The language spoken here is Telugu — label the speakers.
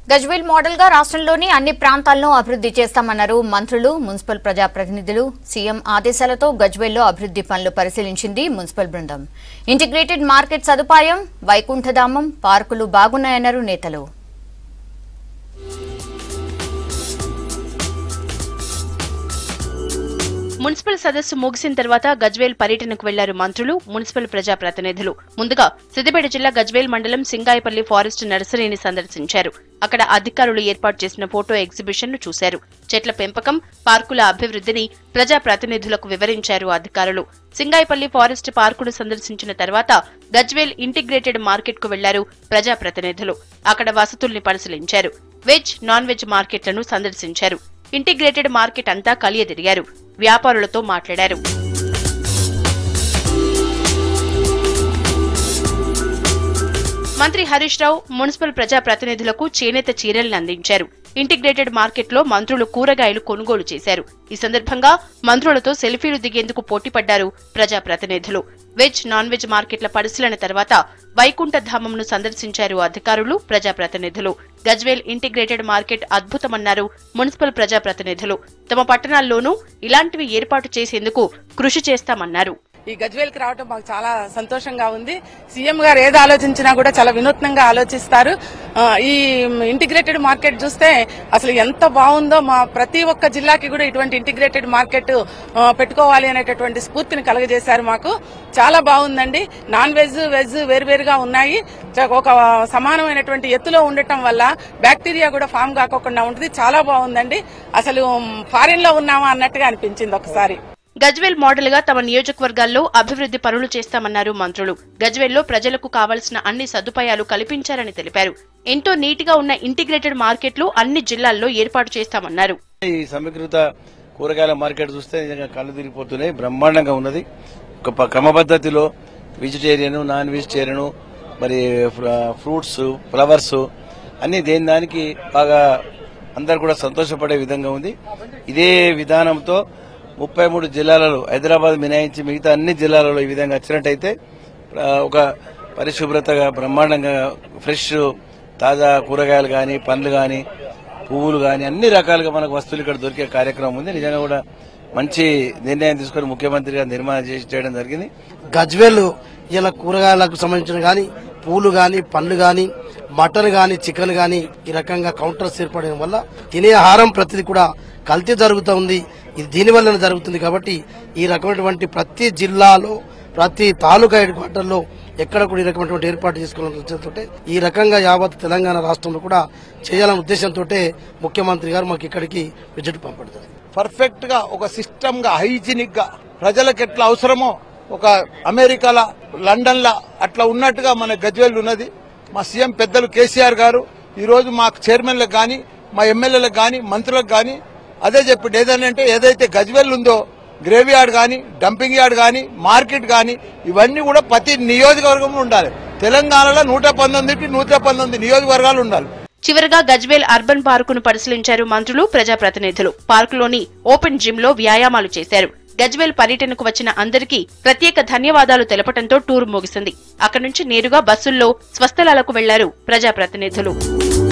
Speaker 1: గజ్వేల్ మోడల్ గా రాష్ట్రంలోని అన్ని ప్రాంతాలను అభివృద్ధి చేస్తామన్నారు మంత్రులు మున్సిపల్ ప్రజాప్రతినిధులు సీఎం ఆదేశాలతో గజ్వేల్లో అభివృద్ధి పనులు పరిశీలించింది మున్సిపల్ బృందం ఇంటిగ్రేటెడ్ మార్కెట్ సదుపాయం వైకుంఠధామం పార్కులు బాగున్నాయన్నారు నేతలు
Speaker 2: మున్సిపల్ సదస్సు ముగిసిన తర్వాత గజ్వేల్ పర్యటనకు వెళ్లారు మంత్రులు మున్సిపల్ ప్రజాప్రతినిధులు ముందుగా సిద్దిపేట జిల్లా గజ్వేల్ మండలం సింగాయపల్లి ఫారెస్ట్ నర్సరీని సందర్శించారు అక్కడ అధికారులు ఏర్పాటు చేసిన ఫోటో ఎగ్జిబిషన్ ను చూశారు చెట్ల పెంపకం పార్కుల అభివృద్ధిని ప్రజాప్రతినిధులకు వివరించారు అధికారులు సింగాయపల్లి ఫారెస్ట్ పార్కును సందర్శించిన తర్వాత గజ్వేల్ ఇంటిగ్రేటెడ్ మార్కెట్ కు వెళ్లారు ప్రజాప్రతినిధులు అక్కడ వసతుల్ని పరిశీలించారు వెజ్ నాన్ వెజ్ మార్కెట్లను సందర్శించారు ఇంటిగ్రేటెడ్ మార్కెట్ అంతా కలియదిరిగారు వ్యాపారులతో మాట్లాడారు మంత్రి హరీష్ రావు మున్సిపల్ ప్రజాప్రతినిధులకు చేనేత చీరలను అందించారు ఇంటిగ్రేటెడ్ మార్కెట్లో మంత్రులు కూరగాయలు కొనుగోలు చేశారు ఈ సందర్భంగా మంత్రులతో సెల్ఫీలు దిగేందుకు పోటీపడ్డారు ప్రజాప్రతినిధులు వెజ్ నాన్ వెజ్ మార్కెట్ల పరిశీలన తర్వాత వైకుంఠ ధామంను సందర్శించారు అధికారులు ప్రజాప్రతినిధులు గజ్వేల్ ఇంటిగ్రేటెడ్ మార్కెట్ అద్భుతమన్నారు మున్సిపల్ ప్రజాప్రతినిధులు తమ పట్టణాల్లోనూ ఇలాంటివి ఏర్పాటు చేసేందుకు కృషి చేస్తామన్నారు
Speaker 3: ఈ గజ్వేల్కి రావడం మాకు చాలా సంతోషంగా ఉంది సీఎం గారు ఏది ఆలోచించినా కూడా చాలా వినూత్నంగా ఆలోచిస్తారు ఆ, ఈ ఇంటిగ్రేటెడ్ మార్కెట్ చూస్తే అసలు ఎంత బాగుందో మా ప్రతి ఒక్క జిల్లాకి కూడా ఇటువంటి ఇంటిగ్రేటెడ్ మార్కెట్ ఆ, పెట్టుకోవాలి అనేటటువంటి స్ఫూర్తిని కలగజేశారు మాకు చాలా బాగుందండి నాన్ వెజ్ వెజ్ వేరువేరుగా ఉన్నాయి చ- ఒక సమానమైనటువంటి ఎత్తులో ఉండటం వల్ల బ్యాక్టీరియా కూడా ఫామ్ కాకోకుండా ఉంటుంది చాలా బాగుందండి అసలు ఫారిన్ లో ఉన్నామా అన్నట్టుగా అనిపించింది ఒకసారి
Speaker 2: గజ్వేల్ మోడల్ గా తమ నియోజకవర్గాల్లో అభివృద్ధి పనులు చేస్తామన్నారు మంత్రులు గజ్వేల్లో ప్రజలకు కావలసిన అన్ని సదుపాయాలు కల్పించారని తెలిపారు ఎంతో నీటిగా ఉన్న ఇంటిగ్రేటెడ్ మార్కెట్లు అన్ని జిల్లాల్లో ఏర్పాటు చేస్తామన్నారు
Speaker 4: ఈ సమీకృత కూరగాయల మార్కెట్ చూస్తే నిజంగా కళ్ళు తిరిగిపోతున్నాయి బ్రహ్మాండంగా ఉన్నది ఒక ప- క్రమపద్ధతిలో వెజిటేరియన్ నాన్ వెజిటేరియన్ మరి ఫ్ర- ఫ్రూట్స్ ఫ్లవర్స్ అన్ని దేని దానికి బాగా అందరు కూడా సంతోషపడే విధంగా ఉంది ఇదే విధానంతో ముప్పై మూడు జిల్లాలలో హైదరాబాద్ మినహాయించి మిగతా అన్ని జిల్లాలలో ఈ విధంగా వచ్చినట్టయితే ఆ, ఒక పరిశుభ్రతగా బ్రహ్మాండంగా ఫ్రెష్ తాజా కూరగాయలు కానీ పండ్లు కానీ పువ్వులు కానీ అన్ని రకాలుగా మనకు వస్తువులు ఇక్కడ దొరికే కార్యక్రమం ఉంది నిజంగా కూడా మంచి నిర్ణయం తీసుకొని ముఖ్యమంత్రి గారు నిర్మాణం చేసి చేయడం జరిగింది
Speaker 5: గజ్వేల్ ఇలా కూరగాయలకు సంబంధించిన గాని పూలు గాని పండ్లు గాని మటన్ గాని చికెన్ గాని ఈ రకంగా కౌంటర్స్ ఏర్పడడం వల్ల తినే ఆహారం ప్రతిది కూడా కల్తీ జరుగుతూ ఉంది ఇది దీని వల్లనే జరుగుతుంది కాబట్టి ఈ రకమైనటువంటి ప్రతి జిల్లాలో ప్రతి తాలూకా హెడ్ క్వార్టర్లో ఎక్కడ కూడా ఈ రకమైనటువంటి ఏర్పాటు చేసుకోవాలనే ఉద్దేశంతో ఈ రకంగా యావత్ తెలంగాణ రాష్ట్రంలో కూడా చేయాలనే ఉద్దేశంతో ముఖ్యమంత్రి గారు మాకు ఇక్కడికి విజిట్ పంపడుతుంది
Speaker 6: పర్ఫెక్ట్ గా ఒక సిస్టమ్ గా హైజీనిక్ గా ప్రజలకు ఎట్లా అవసరమో ఒక అమెరికాల లండన్ లా అట్లా ఉన్నట్టుగా మన గజ్వేల్ ఉన్నది మా సీఎం పెద్దలు కేసీఆర్ గారు ఈ రోజు మా చైర్మన్లకు గాని మా ఎమ్మెల్యేలకు గాని మంత్రులకు గాని అదే చెప్పిండు ఏదనంటే ఏదైతే గజ్వేల్ ఉందో గ్రేవ్ యార్డ్ గాని డంపింగ్ యార్డ్ గాని మార్కెట్ గాని ఇవన్నీ కూడా ప్రతి నియోజకవర్గంలో ఉండాలి తెలంగాణలో నూట పంతొమ్మిది నూట పంతొమ్మిది నియోజకవర్గాలు ఉండాలి
Speaker 2: చివరగా గజ్వేల్ అర్బన్ పార్కును పరిశీలించారు మంత్రులు ప్రజాప్రతినిధులు పార్కులోని ఓపెన్ జిమ్ లో వ్యాయామాలు చేశారు గజ్వేల్ పర్యటనకు వచ్చిన అందరికీ ప్రత్యేక ధన్యవాదాలు తెలపడంతో టూర్ ముగిసింది అక్కడి నుంచి నేరుగా బస్సుల్లో స్వస్థలాలకు వెళ్లారు ప్రజాప్రతినిధులు